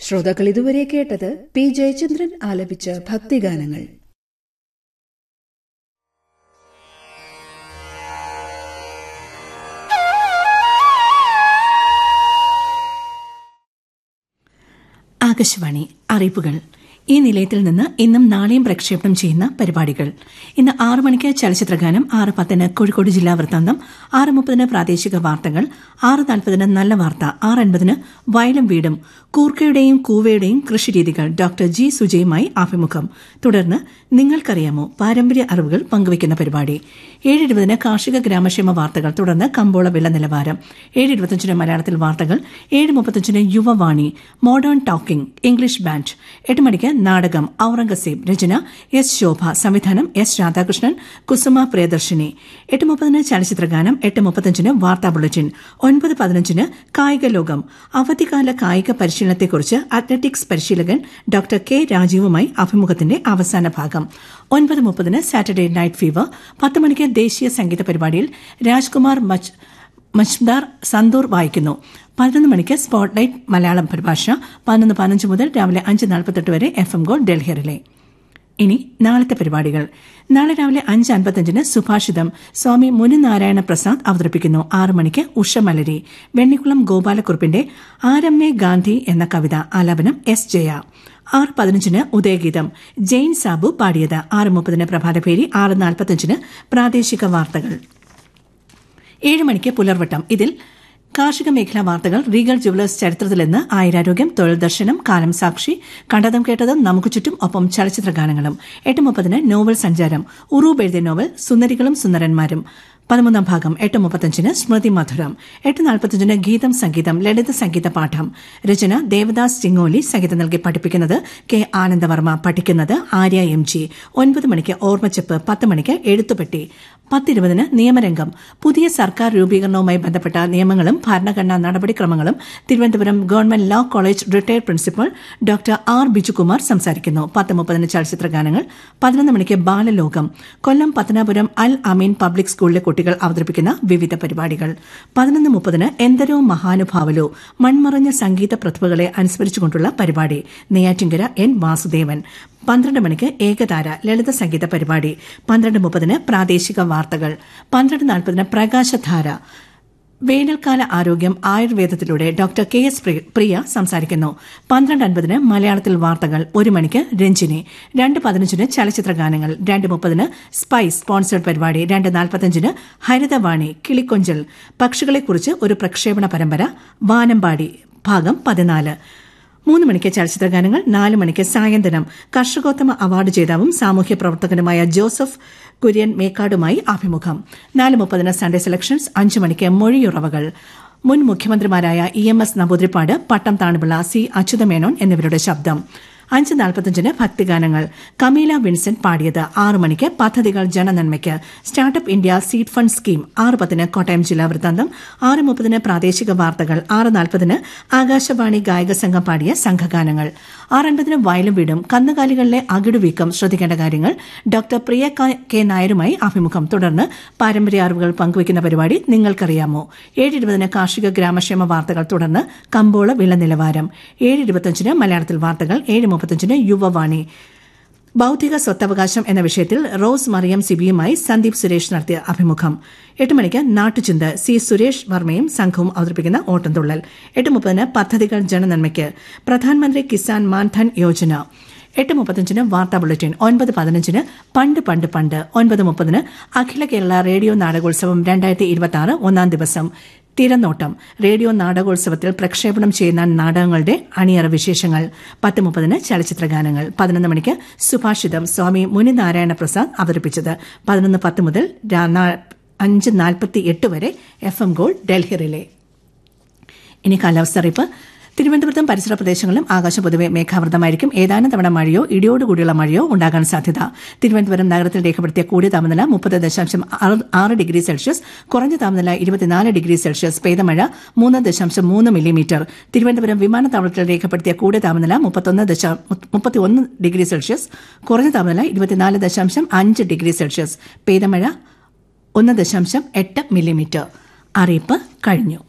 ശ്രോതാക്കൾ ഇതുവരെ കേട്ടത് പി ജയചന്ദ്രൻ ആലപിച്ച ഭക്തിഗാനങ്ങൾ ആകാശവാണി അറിയിപ്പുകൾ ഈ നിലയത്തിൽ നിന്ന് ഇന്നും നാളെയും പ്രക്ഷേപണം ചെയ്യുന്ന പരിപാടികൾ ഇന്ന് ആറ് മണിക്ക് ചലച്ചിത്രഗാനം ആറ് പത്തിന് കോഴിക്കോട് ജില്ലാ വൃത്താന്തം ആറ് മുപ്പതിന് പ്രാദേശിക വാർത്തകൾ ആറ് നാൽപ്പതിന് നല്ല വാർത്ത ആറ് അൻപതിന് വയലും വീടും കൂർക്കയുടെയും കൂവയുടെയും കൃഷിരീതികൾ ഡോക്ടർ ജി സുജയുമായി അഭിമുഖം തുടർന്ന് നിങ്ങൾക്കറിയാമോ പാരമ്പര്യ അറിവുകൾ പങ്കുവയ്ക്കുന്ന പരിപാടി ഏഴ് ഇരുപതിന് കാർഷിക ഗ്രാമക്ഷേമ വാർത്തകൾ തുടർന്ന് കമ്പോള വില നിലവാരം ഏഴ് ഇരുപത്തിയഞ്ചിന് മലയാളത്തിൽ വാർത്തകൾ ഏഴ് മുപ്പത്തഞ്ചിന് Yuvavani Modern Talking English band എട്ട് മണിക്ക് നാടകം ഔറംഗസീബ് രചന എസ് ശോഭ സംവിധാനം എസ് രാധാകൃഷ്ണൻ കുസുമ പ്രിയദർശിനി എട്ട് മുപ്പതിന് ചലച്ചിത്രഗാനം എട്ട് മുപ്പത്തഞ്ചിന് വാർത്താ ബുള്ളറ്റിൻ ഒൻപത് പതിനഞ്ചിന് കായിക ലോകം അവധിക്കാല കായിക പരിശീലനത്തെക്കുറിച്ച് അത്ലറ്റിക്സ് പരിശീലകൻ ഡോക്ടർ കെ രാജീവുമായി അഭിമുഖത്തിന്റെ അവസാന ഭാഗം ഒൻപത് മുപ്പതിന് സാറ്റർഡേ നൈറ്റ് ഫീവർ പത്ത് മണിക്ക് ദേശീയ സംഗീത പരിപാടിയിൽ രാജ്കുമാർ മച്ച് മജ്ദാർ സന്തൂർ വായിക്കുന്നു പതിനൊന്ന് മണിക്ക് സ്പോട്ട്ലൈറ്റ് മലയാളം പരിഭാഷ പതിനൊന്ന് പതിനഞ്ച് മുതൽ രാവിലെ അഞ്ച് നാൽപ്പത്തെട്ട് വരെ F M gold Delhi relay ഇനി നാളത്തെ പരിപാടികൾ നാളെ രാവിലെ അഞ്ച് അൻപത്തഞ്ചിന് സുഭാഷിതം സ്വാമി മുനിനാരായണ പ്രസാദ് അവതരിപ്പിക്കുന്നു ആറ് മണിക്ക് ഉഷമലരി വെണ്ണിക്കുളം ഗോപാലക്കുറുപ്പിന്റെ ആരമ്മേ ഗാന്ധി എന്ന കവിത ആലാപനം എസ് ജയ ആറ് പതിനഞ്ചിന് ഉദയഗീതം ജെയിൻ സാബു പാടിയത് ആറ് മുപ്പതിന് പ്രഭാതപേരി ആറ് നാൽപ്പത്തഞ്ചിന് പ്രാദേശിക വാർത്തകൾ ഏഴ് മണിക്ക് പുലർവട്ടം ഇതിൽ കാർഷിക മേഖലാ വാർത്തകൾ റീഗൽ ജുവലേഴ്സ് ചരിത്രത്തിലെന്ന് ആയിരാരോഗ്യം തൊഴിൽ ദർശനം കാലം സാക്ഷി കണ്ടതും കേട്ടതും നമുക്ക് ചുറ്റും ഒപ്പം ചലച്ചിത്ര ഗാനങ്ങളും എട്ട് മുപ്പതിന് നോവൽ സഞ്ചാരം ഉറൂബ് എഴുതിയ നോവൽ സുന്ദരികളും സുന്ദരന്മാരും പതിമൂന്നാം ഭാഗം എട്ട് മുപ്പത്തഞ്ചിന് സ്മൃതി മധുരം എട്ട് നാൽപ്പത്തഞ്ചിന് ഗീതം സംഗീതം ലളിത സംഗീത പാഠം രചന ദേവദാസ് ചിങ്ങോലി സംഗീതം നൽകി പഠിപ്പിക്കുന്നത് കെ ആനന്ദവർമ്മ പഠിക്കുന്നത് ആര്യ എം ജി ഒൻപത് മണിക്ക് ഓർമ്മച്ചെപ്പ് പത്ത് മണിക്ക് എഴുത്തുപെട്ടി പത്തിരുപതിന് നിയമരംഗം പുതിയ സർക്കാർ രൂപീകരണവുമായി ബന്ധപ്പെട്ട നിയമങ്ങളും ഭരണഘടനാ നടപടിക്രമങ്ങളും Thiruvananthapuram government law college retired principal doctor R Bijukumar സംസാരിക്കുന്നു പത്ത് മുപ്പതിന് ചലച്ചിത്ര ഗാനങ്ങൾ പതിനൊന്ന് മണിക്ക് ബാലലോകം കൊല്ലം പത്തനാപുരം അൽ അമീൻ പബ്ലിക് സ്കൂളിലെ കുട്ടികൾ അവതരിപ്പിക്കുന്ന വിവിധ പരിപാടികൾ പതിനൊന്ന് മുപ്പതിന് എന്തരോ മഹാനുഭാവലോ മൺമറഞ്ഞ സംഗീത പ്രതിഭകളെ അനുസ്മരിച്ചുകൊണ്ടുള്ള പരിപാടി നെയ്യാറ്റിങ്കര എൻ വാസുദേവൻ പന്ത്രണ്ട് മണിക്ക് ഏകതാര ലളിത സംഗീത പരിപാടി പന്ത്രണ്ട് മുപ്പതിന് പ്രാദേശിക വാർത്തകൾ പന്ത്രണ്ട് നാൽപ്പതിന് പ്രകാശധാര വേനൽക്കാല ആരോഗ്യം ആയുർവേദത്തിലൂടെ ഡോക്ടർ കെ എസ് പ്രിയ സംസാരിക്കുന്നു പന്ത്രണ്ട് അൻപതിന് മലയാളത്തിൽ വാർത്തകൾ ഒരു മണിക്ക് രഞ്ജിനി രണ്ട് പതിനഞ്ചിന് ചലച്ചിത്ര ഗാനങ്ങൾ രണ്ട് മുപ്പതിന് സ്പൈസ് സ്പോൺസേഡ് പരിപാടി രണ്ട് നാൽപ്പത്തഞ്ചിന് ഹരിതവാണി കിളിക്കൊഞ്ചൽ പക്ഷികളെക്കുറിച്ച് ഒരു പ്രക്ഷേപണ പരമ്പര വാനമ്പാടി ഭാഗം പതിനാല് മൂന്ന് മണിക്ക് ചലച്ചിത്ര ഗാനങ്ങൾ നാല് മണിക്ക് സായന്തനം കർഷകോത്തമ അവാർഡ് ജേതാവും സാമൂഹ്യ പ്രവർത്തകനുമായ ജോസഫ് കുര്യൻ മേക്കാടുമായി അഭിമുഖം നാല് മുപ്പതിന് സൺഡേ സെലക്ഷൻസ് അഞ്ച് മണിക്ക് മൊഴിയുറവകൾ മുൻ മുഖ്യമന്ത്രിമാരായ E M S Namboodiripad Pattom Thanu Pillai C Achutha Menon എന്നിവരുടെ ശബ്ദം അഞ്ച് നാൽപ്പത്തഞ്ചിന് ഭക്തിഗാനങ്ങൾ കമീല വിൻസെന്റ് പാടിയത് ആറ് മണിക്ക് പദ്ധതികൾ ജനനന്മയ്ക്ക് startup India seed fund scheme ആറ് പത്തിന് കോട്ടയം ജില്ലാ വൃത്താന്തം ആറ് മുപ്പതിന് പ്രാദേശിക വാർത്തകൾ ആറ് നാൽപ്പതിന് ആകാശവാണി ഗായക സംഘം പാടിയ സംഘഗാനങ്ങൾ ആറൻപതിന് വയലും വീടും കന്നുകാലികളിലെ അകിടുവീക്കം ശ്രദ്ധിക്കേണ്ട കാര്യങ്ങൾ ഡോക്ടർ പ്രിയ കെ നായരുമായി അഭിമുഖം തുടർന്ന് പാരമ്പര്യ അറിവുകൾ പങ്കുവയ്ക്കുന്ന പരിപാടി നിങ്ങൾക്കറിയാമോ ഏഴ് ഇരുപതിന് കാർഷിക ഗ്രാമക്ഷേമ വാർത്തകൾ തുടർന്ന് കമ്പോള വില നിലവാരം ഏഴ് ഇരുപത്തിയഞ്ചിന് മലയാളത്തിൽ വാർത്തകൾ ഏഴ് മുപ്പത്തഞ്ചിന് യുവവാണി ബൌദ്ധിക സ്വത്തവകാശം എന്ന വിഷയത്തിൽ റോസ് മറിയം സിബിയുമായി സന്ദീപ് സുരേഷ് നടത്തിയ അഭിമുഖം എട്ട് മണിക്ക് നാട്ടുചിന്ത സി സുരേഷ് വർമ്മയും സംഘവും അവതരിപ്പിക്കുന്ന ഓട്ടംതുള്ളൽ എട്ട് മുപ്പതിന് പദ്ധതികൾ ജനനന്മയ്ക്ക് പ്രധാനമന്ത്രി കിസാൻ മാൻധൻ യോജന എട്ട് മുപ്പത്തഞ്ചിന് വാർത്താ ബുള്ളറ്റിൻ ഒൻപത് പതിനഞ്ചിന് പണ്ട് പണ്ട് പണ്ട് ഒൻപത് മുപ്പതിന് അഖില കേരള റേഡിയോ നാടകോത്സവം രണ്ടായിരത്തി ഇരുപത്തി ആറ് ഒന്നാം ദിവസം തിരനോട്ടം റേഡിയോ നാടകോത്സവത്തിൽ പ്രക്ഷേപണം ചെയ്യുന്ന നാടകങ്ങളുടെ അണിയറ വിശേഷങ്ങൾ പത്ത് മുപ്പതിന് ചലച്ചിത്ര ഗാനങ്ങൾ പതിനൊന്ന് മണിക്ക് സുഭാഷിതം സ്വാമി മുനിനാരായണ പ്രസാദ് അവതരിപ്പിച്ചത് പതിനൊന്ന് പത്ത് മുതൽ അഞ്ച് നാൽപ്പത്തി എട്ട് വരെ F M gold Delhi relay ഇനി കാലാവസ്ഥ അറിയിപ്പ് തിരുവനന്തപുരത്തും പരിസര പ്രദേശങ്ങളിലും ആകാശം പൊതുവെ മേഘാവൃതമായിരിക്കും ഏതാനും തവണ മഴയോ ഇടിയോടുകൂടിയുള്ള മഴയോ ഉണ്ടാകാൻ സാധ്യത തിരുവനന്തപുരം നഗരത്തിൽ രേഖപ്പെടുത്തിയ കൂടിയ താപനില മുപ്പത് ദശാംശം ആറ് ഡിഗ്രി സെൽഷ്യസ് കുറഞ്ഞ താപനില ഇരുപത്തിനാല് ഡിഗ്രി സെൽഷ്യസ് പെയ്ത മഴ മൂന്ന് ദശാംശം മൂന്ന് മില്ലിമീറ്റർ തിരുവനന്തപുരം വിമാനത്താവളത്തിൽ രേഖപ്പെടുത്തിയ കൂടിയ താപനില മുപ്പത്തൊന്ന് മുപ്പത്തിയൊന്ന് ഡിഗ്രി സെൽഷ്യസ് കുറഞ്ഞ താപനില ഇരുപത്തിനാല് ദശാംശം അഞ്ച് ഡിഗ്രി സെൽഷ്യസ് പെയ്ത മഴ ഒന്ന് ദശാംശം എട്ട് മില്ലിമീറ്റർ അറിയിപ്പ് കഴിഞ്ഞു